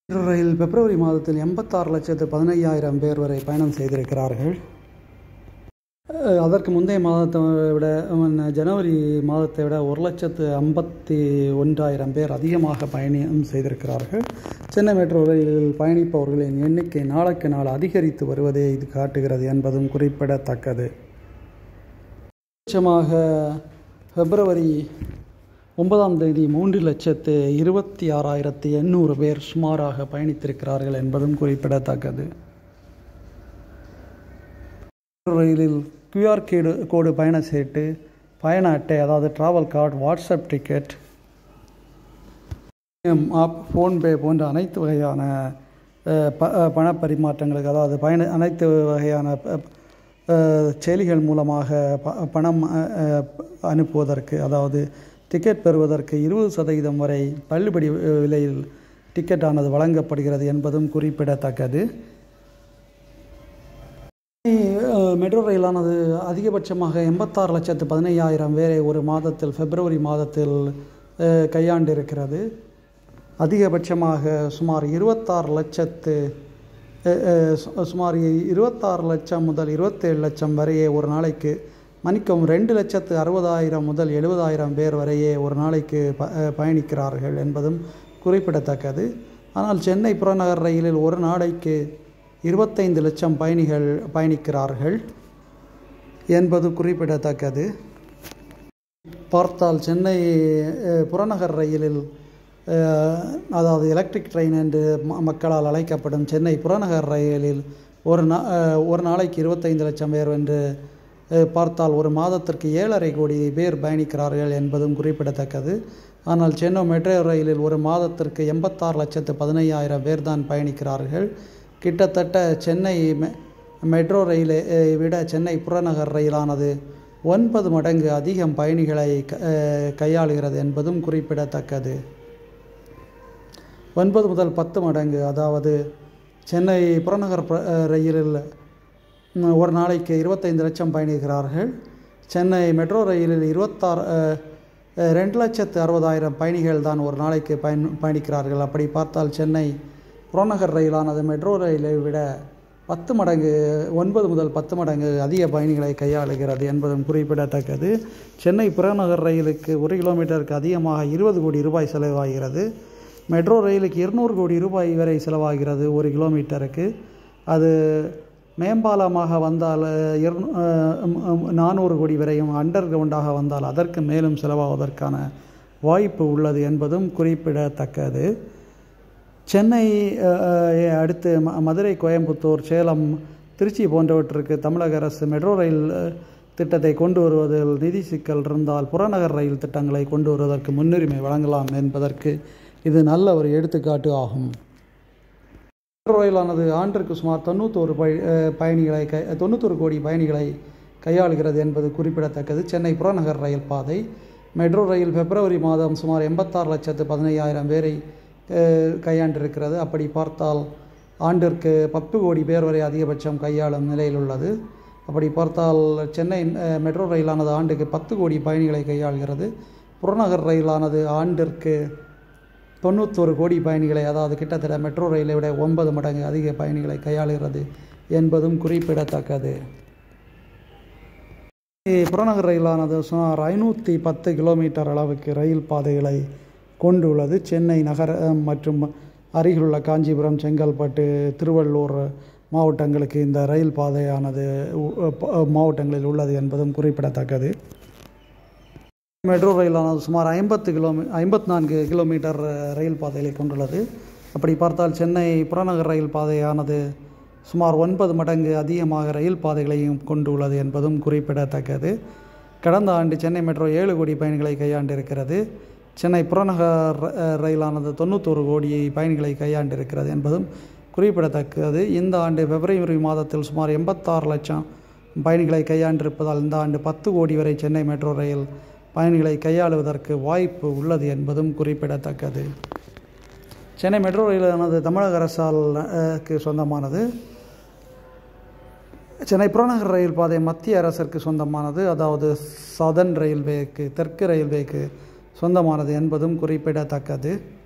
metro rail பிப்ரவரி மாதத்தில் எண்பத்தாறு லட்சத்து பதினையாயிரம் பேர் வரை பயணம் செய்திருக்கிறார்கள் அஹ் அதற்கு முந்தைய மாதத்தை விட உம், ஜனவரி மாதத்தை விட ஒரு லட்சத்து ஐம்பத்தி ஒன்றாயிரம் பேர் அதிகமாக பயணம் செய்திருக்கிறார்கள் சென்னை மெட்ரோ ரயிலில் பயணிப்பவர்களின் எண்ணிக்கை நாளுக்கு நாள் அதிகரித்து வருவதை இது காட்டுகிறது என்பதும் குறிப்பிடத்தக்கது அதிகபட்சமாக பிப்ரவரி ஒன்பதாம் தேதி மூன்று லட்சத்து இருபத்தி ஆறாயிரத்து எண்ணூறு பேர் சுமாராக பயணித்திருக்கிறார்கள் என்பதும் குறிப்பிடத்தக்கது ரயிலில் கியூஆர் கேடு கோடு பயண சீட்டு பயண அட்டை அதாவது travel card WhatsApp ticket app PhonePe போன்ற அனைத்து வகையான அஹ், ப அஹ், பண பரிமாற்றங்களுக்கு அதாவது பயண அனைத்து வகையான ப- அஹ், செயலிகள் மூலமாக ப பணம் அஹ், அஹ், அனுப்புவதற்கு அதாவது டிக்கெட் பெறுவதற்கு இருபது சதவீதம் வரை தள்ளுபடி அஹ், விலையில் டிக்கெட் ஆனது வழங்கப்படுகிறது என்பதும் குறிப்பிடத்தக்கது அஹ், மெட்ரோ ரயிலானது அதிகபட்சமாக எண்பத்தாறு லட்சத்து பதினையாயிரம் பேரை ஒரு மாதத்தில் பிப்ரவரி மாதத்தில் அஹ், கையாண்டிருக்கிறது அதிகபட்சமாக சுமார் இருபத்தாறு லட்சத்து அஹ், அஹ், சு- சுமார் இருபத்தாறு லட்சம் முதல் இருபத்தேழு லட்சம் வரையே ஒரு நாளைக்கு மன்னிக்கவும் ரெண்டு லட்சத்து அறுபதாயிரம் முதல் எழுபதாயிரம் பேர் வரையே ஒரு நாளைக்கு ப அஹ், பயணிக்கிறார்கள் என்பதும் குறிப்பிடத்தக்கது ஆனால் சென்னை புறநகர் ரயிலில் ஒரு நாளைக்கு இருபத்தைந்து லட்சம் பயணிகள் பயணிக்கிறார்கள் என்பது குறிப்பிடத்தக்கது பார்த்தால் சென்னை அஹ், புறநகர் ரயிலில் அஹ், அதாவது எலக்ட்ரிக் ட்ரெயின் என்று ம- மக்களால் அழைக்கப்படும் சென்னை புறநகர் ரயிலில் ஒரு நா அஹ், ஒரு நாளைக்கு இருபத்தைந்து லட்சம் பேர் என்று அஹ், பார்த்தால் ஒரு மாதத்திற்கு ஏழரை கோடி பேர் பயணிக்கிறார்கள் என்பதும் குறிப்பிடத்தக்கது ஆனால் சென்னை மெட்ரோ ரயிலில் ஒரு மாதத்திற்கு எண்பத்தாறு லட்சத்து பதினையாயிரம் பேர் தான் பயணிக்கிறார்கள் கிட்டத்தட்ட சென்னை மெ- மெட்ரோ ரயிலை அஹ், விட சென்னை புறநகர் ரயிலானது ஒன்பது மடங்கு அதிகம் பயணிகளை க- அஹ், கையாளுகிறது என்பதும் குறிப்பிடத்தக்கது ஒன்பது முதல் பத்து மடங்கு அதாவது சென்னை புறநகர் ப- அஹ், ரயிலில் ம், ஒரு நாளைக்கு இருபத்தைந்து லட்சம் பயணிக்கிறார்கள் சென்னை மெட்ரோ ரயிலில் இருபத்தாறு அஹ், அஹ், ரெண்டு லட்சத்து அறுபதாயிரம் பயணிகள் தான் ஒரு நாளைக்கு பயன் பயணிக்கிறார்கள் அப்படி பார்த்தால் சென்னை புறநகர் ரயிலானது மெட்ரோ ரயிலை விட பத்து மடங்கு ஒன்பது முதல் பத்து மடங்கு அதிக பயணிகளை கையாளுகிறது என்பதும் குறிப்பிடத்தக்கது சென்னை புறநகர் ரயிலுக்கு ஒரு கிலோமீட்டருக்கு அதிகமாக இருபது கோடி ரூபாய் செலவாகிறது மெட்ரோ ரயிலுக்கு இருநூறு கோடி ரூபாய் வரை செலவாகிறது ஒரு கிலோமீட்டருக்கு அது மேம்பாலமாக வந்தால் இருநூ நானூறு கோடி வரையும் அண்டர் கிரவுண்டாக வந்தால் அதற்கு மேலும் செலவாவதற்கான வாய்ப்பு உள்ளது என்பதும் குறிப்பிடத்தக்கது சென்னை அஹ், அஹ், அடுத்து ம மதுரை கோயம்புத்தூர் சேலம் திருச்சி போன்றவற்றுக்கு தமிழக அரசு மெட்ரோ ரயில் அஹ், திட்டத்தை கொண்டு வருவதில் நிதி சிக்கல் இருந்தால் புறநகர் ரயில் திட்டங்களை கொண்டு வருவதற்கு முன்னுரிமை வழங்கலாம் என்பதற்கு இது நல்ல ஒரு எடுத்துக்காட்டு ஆகும் மெட்ரோ ரயிலானது ஆண்டிற்கு சுமார் தொண்ணூத்தோரு பய அஹ், பயணிகளை கை தொண்ணூத்தொரு கோடி பயணிகளை கையாளுகிறது என்பது குறிப்பிடத்தக்கது சென்னை புறநகர் ரயில் பாதை மெட்ரோ ரயில் பிப்ரவரி மாதம் சுமார் எண்பத்தாறு லட்சத்து பதினையாயிரம் பேரை அஹ், கையாண்டிருக்கிறது அப்படி பார்த்தால் ஆண்டிற்கு பத்து கோடி பேர் வரை அதிகபட்சம் கையாளும் நிலையில் உள்ளது அப்படி பார்த்தால் சென்னை அஹ், மெட்ரோ ரயிலானது ஆண்டுக்கு பத்து கோடி பயணிகளை கையாள்கிறது புறநகர் ரயிலானது ஆண்டிற்கு தொண்ணூத்தொரு கோடி பயணிகளை அதாவது கிட்டத்தட்ட மெட்ரோ ரயிலை விட ஒன்பது மடங்கு அதிக பயணிகளை கையாளுகிறது என்பதும் குறிப்பிடத்தக்கது புறநகர் ரயிலானது சுமார் ஐநூற்றி பத்து கிலோமீட்டர் அளவுக்கு ரயில் பாதைகளை கொண்டுள்ளது சென்னை நகர மற்றும் அருகிலுள்ள காஞ்சிபுரம் செங்கல்பட்டு திருவள்ளூர் மாவட்டங்களுக்கு இந்த ரயில் பாதையானது உ- ப- மாவட்டங்களில் உள்ளது என்பதும் குறிப்பிடத்தக்கது மெட்ரோ ரயிலானது சுமார் ஐம்பத்து கிலோமீ ஐம்பத்தி நான்கு கிலோமீட்டர் ரயில் பாதைகளை கொண்டுள்ளது அப்படி பார்த்தால் சென்னை புறநகர் ரயில் பாதையானது சுமார் ஒன்பது மடங்கு அதிகமாக ரயில் பாதைகளையும் கொண்டுள்ளது என்பதும் குறிப்பிடத்தக்கது கடந்த ஆண்டு சென்னை மெட்ரோ ஏழு கோடி பயணிகளை கையாண்டிருக்கிறது சென்னை புறநகர் ர- ரயிலானது தொண்ணூத்தொரு கோடி பயணிகளை கையாண்டிருக்கிறது என்பதும் குறிப்பிடத்தக்கது இந்த ஆண்டு பிப்ரவரி மாதத்தில் சுமார் எண்பத்தாறு லட்சம் பயணிகளை கையாண்டிருப்பதால் இந்த ஆண்டு பத்து கோடி வரை சென்னை மெட்ரோ ரயில் பயணிகளை கையாளுவதற்கு வாய்ப்பு உள்ளது என்பதும் குறிப்பிடத்தக்கது சென்னை மெட்ரோ ரயிலானது தமிழக அரசால் அஹ், க்கு சொந்தமானது சென்னை புறநகர் ரயில் பாதை மத்திய அரசிற்கு சொந்தமானது அதாவது சதன் ரயில்வேக்கு தெற்கு ரயில்வேக்கு சொந்தமானது என்பதும் குறிப்பிடத்தக்கது